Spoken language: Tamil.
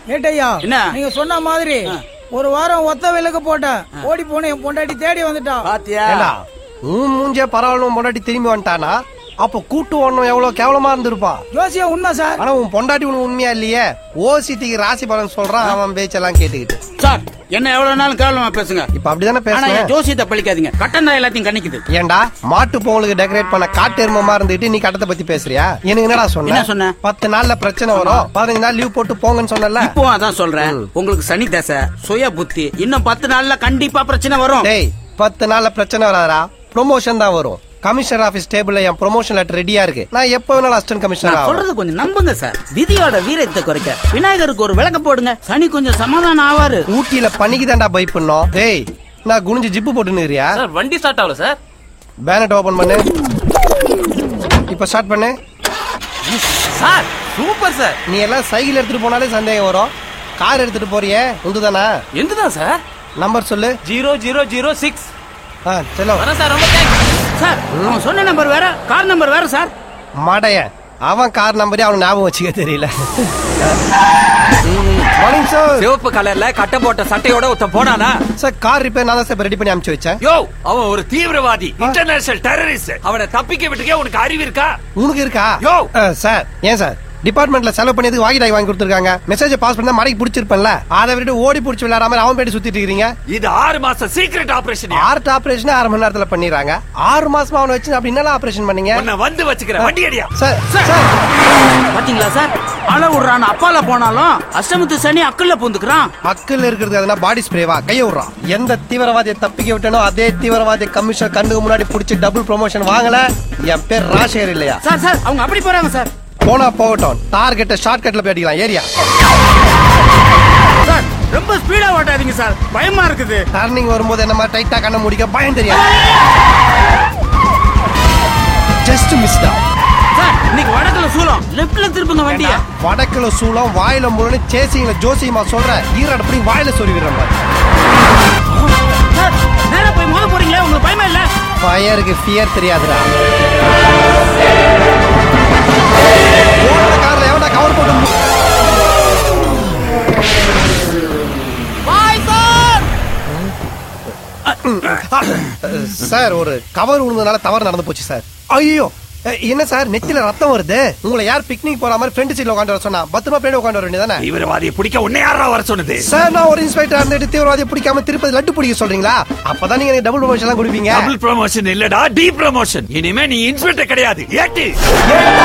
ஏட்டையா என்ன? நீங்க சொன்ன மாதிரி ஒரு வாரம் ஒத்த விலக்கு போட்டேன் ஓடி போன என் பொண்டாட்டி தேடி வந்துட்டான் பாத்தியா ஏண்டா உன் மூஞ்சே பரவாயில்ல பொண்டாட்டி திரும்பி வந்துட்டானா அப்ப கூட்டு ஒண்ணும் எவ்வளவு கேவலமா இருந்திருப்பா ஜோசியா உண்மை சார் ஆனா உன் பொண்டாட்டி உனக்கு உண்மையா இல்லையே ஓசிட்டிக்கு ராசி பலன் சொல்றான் அவன் பேச்செல்லாம் கேட்டுக்கிட்டு சார் என்ன எவ்வளவு நாள் கேவலமா பேசுங்க இப்ப அப்படிதானே ஆனா என் பேசுறேன் ஜோசியத்தை பழிக்காதீங்க கட்டம் தான் எல்லாத்தையும் கணிக்குது ஏண்டா மாட்டு பொங்கலுக்கு டெக்கரேட் பண்ண காட்டு எருமமா இருந்துட்டு நீ கட்டத்தை பத்தி பேசுறியா எனக்கு என்னடா சொன்ன என்ன சொன்ன? பத்து நாள்ல பிரச்சனை வரும் பதினஞ்சு நாள் லீவ் போட்டு போங்கன்னு சொன்னல இப்போ அதான் சொல்றேன் உங்களுக்கு சனி தசை சுய புத்தி இன்னும் பத்து நாள்ல கண்டிப்பா பிரச்சனை வரும் டேய் பத்து நாள்ல பிரச்சனை வராதா ப்ரொமோஷன் தான் வரும் கமிஷனர் ஆபீஸ் டேபிள்ல என் ப்ரொமோஷன் லெட்டர் ரெடியா இருக்கு நான் எப்ப வேணாலும் அசிஸ்டன்ட் கமிஷனர் நான் ஆகும் சொல்றது கொஞ்சம் நம்புங்க சார் விதியோட வீரத்தை குறைக்க விநாயகருக்கு ஒரு விளக்க போடுங்க சனி கொஞ்சம் சமாதானம் ஆவாரு ஊட்டியில பனிக்கு தாண்டா பை பண்ணோம் டேய் நான் குனிஞ்சு ஜிப்பு போட்டுனுறியா சார் வண்டி ஸ்டார்ட் ஆகல சார் பேனட் ஓபன் பண்ணு இப்ப ஸ்டார்ட் பண்ணு சார் சூப்பர் சார் நீ எல்லாம் சைக்கிள் எடுத்துட்டு போனாலே சந்தேகம் வரும் கார் எடுத்துட்டு போறியே உண்டுதானா எந்துதான் சார் நம்பர் சொல்லு ஜீரோ ஜீரோ ஜீரோ சிக்ஸ் ஆ செல்லம் வரேன் சார் ரொம்ப தேங்க்ஸ் சார் அவன் சொன்ன நம்பர் வேற கார் நம்பர் வேற சார் மடைய அவன் கார் நம்பரே அவனுக்கு ஞாபகம் வச்சுக்க தெரியல மார்னிங் சார் சிவப்பு கலர்ல கட்ட போட்ட சட்டையோட ஒருத்தன் போனானா சார் கார் ரிப்பேர் நான் தான் சார் ரெடி பண்ணி அனுப்பிச்சு வச்சேன் யோ அவன் ஒரு தீவிரவாதி இன்டர்நேஷனல் டெரரிஸ்ட் அவனை தப்பிக்க விட்டுக்கே உனக்கு அறிவு இருக்கா உனக்கு இருக்கா யோ! ஆ, சார் ஏன் சார் டிபார்ட்மெண்ட்ல செலவு பண்ணி வாங்கி டாய் வாங்கி கொடுத்துருக்காங்க மெசேஜ் பாஸ் பண்ணா மடக்கி பிடிச்சிருப்பேன்ல அதை விட்டு ஓடி பிடிச்சி விளையாடாம அவன் பேட்டி சுத்திட்டு இருக்கீங்க இது ஆறு மாசம் சீக்ரெட் ஆபரேஷன் ஆர்ட் ஆபரேஷன் அரை மணி நேரத்துல பண்ணிடுறாங்க ஆறு மாசமா அவனை வச்சு அப்படி என்னலாம் ஆபரேஷன் பண்ணீங்க உன்னை வந்து வச்சுக்கிறேன் வண்டி அடியா சார் சார் பாத்தீங்களா சார் அலை விடுறான் அப்பால போனாலும் அஷ்டமத்து சனி அக்கல்ல பூந்துக்கிறான் அக்கில் இருக்கிறது எதுனா பாடி ஸ்ப்ரேவா கைய விடுறான் எந்த தீவிரவாதியை தப்பிக்க விட்டனோ அதே தீவிரவாதி கமிஷன் கண்ணுக்கு முன்னாடி புடிச்சு டபுள் ப்ரொமோஷன் வாங்கல என் பேர் ராஜசேகர் இல்லையா சார் சார் அவங்க அப்படி போறாங்க சார் போனா போகட்டும் டார்கெட்டை ஷார்ட் கட்ல போய் அடிக்கலாம் ஏரியா சார் ரொம்ப ஸ்பீடா ஓட்டாதீங்க சார் பயமா இருக்குது டர்னிங் வரும்போது என்ன மாதிரி டைட்டா கண்ண முடிக்க பயம் தெரியாது ஜஸ்ட் மிஸ் தான் சார் இன்னைக்கு வடக்குல சூலம் லெப்ட்ல திருப்புங்க வண்டிய வடக்குல சூளம் வாயில முரணு சேசிங்கள ஜோசியமா சொல்ற ஈரோடு அப்படி வாயில சொல்லி விடுற மாதிரி சார் நேரா போய் மோத போறீங்களே உங்களுக்கு பயமா இல்ல ஃபயருக்கு ஃபியர் தெரியாதுடா ஓடுற கார்ல எவன்டா கவர் போட்டு மு- சார் ஒரு கவர் விழுந்ததுனால தவறு நடந்து போச்சு சார் ஐயோ என்ன சார் நெத்தில ரத்தம் வருது உங்களை யார் பிக்னிக் போற மாதிரி ஃப்ரெண்ட் சீட்ல உட்காந்து வர சொன்னா பத்திரமா பின்னாடி உட்காந்து வர வேண்டியதானே தீவிரவாதியை பிடிக்க உன்னை யாரா வர சொன்னது சார் நான் ஒரு இன்ஸ்பெக்டர் இருந்துட்டு தீவிரவாதியை பிடிக்காம திருப்பதி லட்டு பிடிக்க சொல்றீங்களா அப்பதான் நீங்க எனக்கு டபுள் ப்ரொமோஷன் எல்லாம் கொடுப்பீங்க டபுள் ப்ரமோஷன் இல்லடா டி ப்ரமோஷன் இனிமே நீ இன்ஸ்பெக்டர் கிடையாது ஏட்டு ஏண்டா